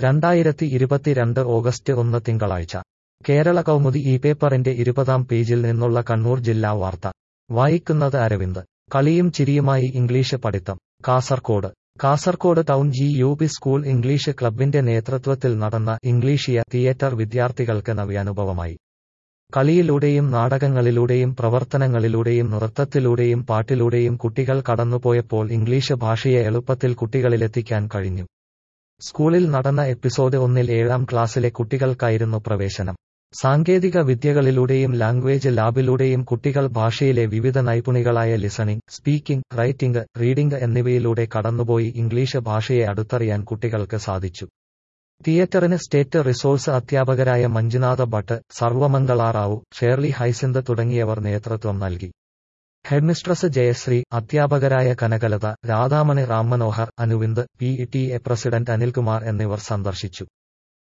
രണ്ടായിരത്തി ഇരുപത്തിരണ്ട് ഓഗസ്റ്റ് ഒന്ന് തിങ്കളാഴ്ച കേരള കൗമുദി ഈ പേപ്പറിന്റെ ഇരുപതാം പേജിൽ നിന്നുള്ള കണ്ണൂർ ജില്ലാ വാർത്ത വായിക്കുന്നത് അരവിന്ദ് കളിയും ചിരിയുമായി ഇംഗ്ലീഷ് പഠിത്തം Kasaragod Kasaragod town G U P school English ക്ലബിന്റെ നേതൃത്വത്തിൽ നടന്ന ഇംഗ്ലീഷിയ തിയേറ്റർ വിദ്യാർത്ഥികൾക്ക് നവ്യാനുഭവമായി കളിയിലൂടെയും നാടകങ്ങളിലൂടെയും പ്രവർത്തനങ്ങളിലൂടെയും നൃത്തത്തിലൂടെയും പാട്ടിലൂടെയും കുട്ടികൾ കടന്നുപോയപ്പോൾ ഇംഗ്ലീഷ് ഭാഷയെ എളുപ്പത്തിൽ കുട്ടികളിലെത്തിക്കാൻ കഴിഞ്ഞു സ്കൂളിൽ നടന്ന എപ്പിസോഡ് ഒന്നിൽ ഏഴാം ക്ലാസ്സിലെ കുട്ടികൾക്കായിരുന്നു പ്രവേശനം സാങ്കേതിക വിദ്യകളിലൂടെയും ലാംഗ്വേജ് ലാബിലൂടെയും കുട്ടികൾ ഭാഷയിലെ വിവിധ നൈപുണികളായ ലിസണിംഗ് സ്പീക്കിംഗ് റൈറ്റിംഗ് റീഡിംഗ് എന്നിവയിലൂടെ കടന്നുപോയി ഇംഗ്ലീഷ് ഭാഷയെ അടുത്തറിയാൻ കുട്ടികൾക്ക് സാധിച്ചു തിയേറ്ററിന് സ്റ്റേറ്റ് റിസോഴ്സ് അധ്യാപകരായ മഞ്ജുനാഥ ഭട്ട് സർവമംഗള റാവു ഷേർലി ഹൈസിന്ത് തുടങ്ങിയവർ നേതൃത്വം നൽകി ഹെഡ്മിസ്ട്രസ് ജയശ്രീ അധ്യാപകരായ Kanakalatha Radhamani Ram Manohar Anuvind P T A president Anilkumar എന്നിവർ സന്ദർശിച്ചു